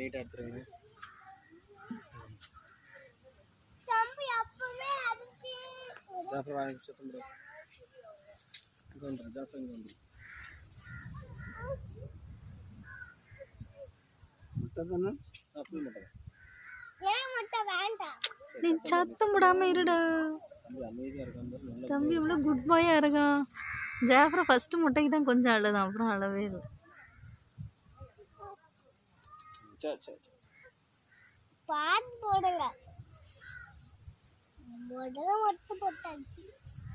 நீட்டாக எடுத்துருங்க தம்பி அப்பவே அதுக்கு ஜாஃபர் வாங்கி சுத்தம் முடியும் இங்கே வந்துடும் ஜாஃபர் இங்கே வந்துடும் முட்டை தானே அப்படி முட்டை ஏன் மட்டும் வேண்டாம் நீ சத்தம் விடாம இருடா தம்பி அமைதியாக இருக்கான் பாரு நல்லா தம்பி எவ்வளோ குட் பாயாக இருக்கான் ஜாஃப்ரா ஃபஸ்ட்டு முட்டைக்கு தான் கொஞ்சம் அழுதான் அப்புறம் அழவே இல்லை சரி சரி சரி பாட்டு போடுங்க முதல்ல மட்டும் போட்டாச்சு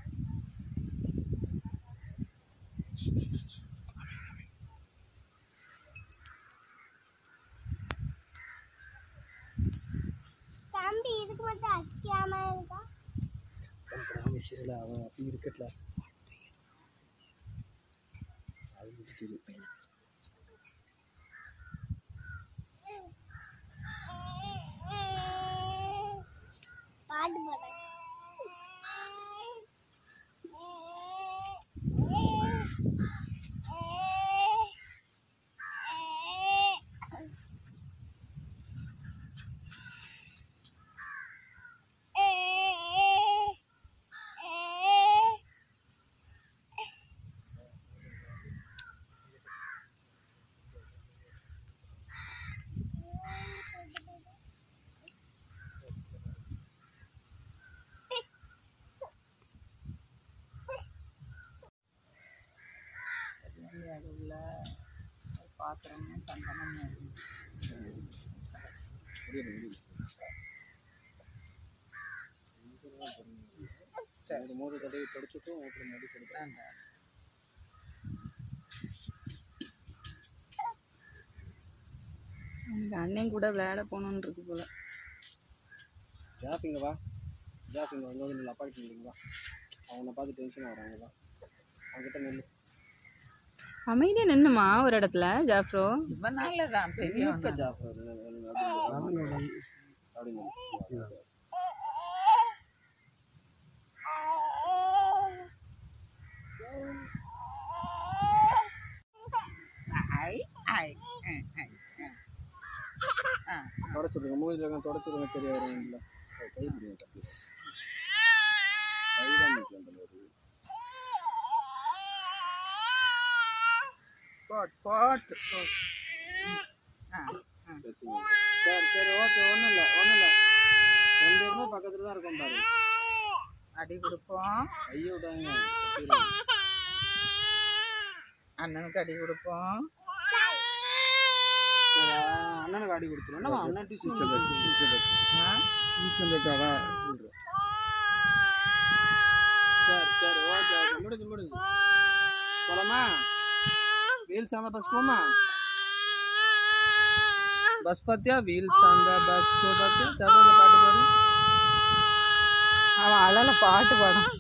தம்பி இதுக்கு மட்டும் அசிக்காம இருக்கா ராமேஸ்வரில் அவன் அப்படி இருக்கட்ல அது முடிச்சிது பாட்டு போடுங்க உள்ள பாத்திரமும் சந்தனமும் முடியுது முடியுது சரி மூணு தடவை தொடச்சுட்டு அப்புறம் முடி கொடுத்தேன் எனக்கு அண்ணன் கூட விளையாட போகணுன்னு இருக்கு போல ஜாஃப் இங்கே வா ஜாஃப் இங்கே வந்து வந்து அப்பா கிட்ட நில்லுங்க வா அவனை பார்த்து டென்ஷன் வராங்க வா அவன்கிட்ட நெல்லு அமைதியா நின்னுமா ஒரு இடத்துல ஜாஃப்ரோ இவனால தான் பெரிய இருக்க ஜாஃப் அப்படி நெல்லு ஐ ஐ ம், ஐ, ம். ஆ தொடச்சுடுங்க மூஞ்சில் இருக்க தொடச்சுடுங்க சரியா வரும் இல்லை கை பிடிங்க தப்பி கை தான் நிற்கும் அந்த மாதிரி போட் போட் போட். ஆ ஆ பிரச்சனை இல்லை. சரி சரி ஓகே ஒன்றும் இல்லை ஒன்றும் இல்லை ரெண்டு பேருமே பக்கத்தில் தான் இருக்கோம் பாரு அடி கொடுப்போம் கையை விடாங்க கத்திடுவாங்க. அண்ணனுக்கு அடி கொடுப்போம் சரி, ஆ, அண்ணனுக்கு அடி கொடுத்துருவோம் என்ன அண்ணன் டியூஷன் ஆ டீச்சர் இருக்காரா சரி சரி ஓகே ஓகே முடிஞ்சு முடிஞ்சு போலாமா வீல்ஸ் அந்த பஸ் போமா பஸ் பார்த்தியா வீல்ஸ் அந்த பஸ் பார்த்தியா சரி அந்த பாட்டு பாடு அவன் அழல பாட்டு பாடும்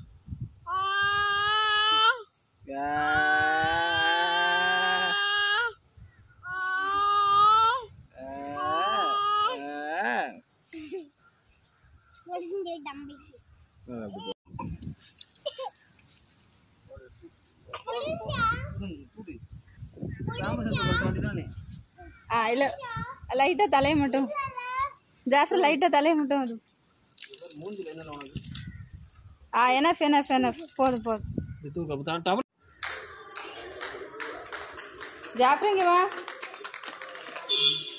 முடிஞ்சு தம்பிக்கு முடிஞ்சா ஆ இல்ல லைட்டா தலையை மட்டும் ஜாஃப்ரோ லைட்டா தலையை மட்டும் இது. மூஞ்சில் என்ன உனக்கு ஆ எனஃப் எனஃப் எனஃப் போதும் போதும் இது டபுள் ஜாஃப்ரோ இங்க வா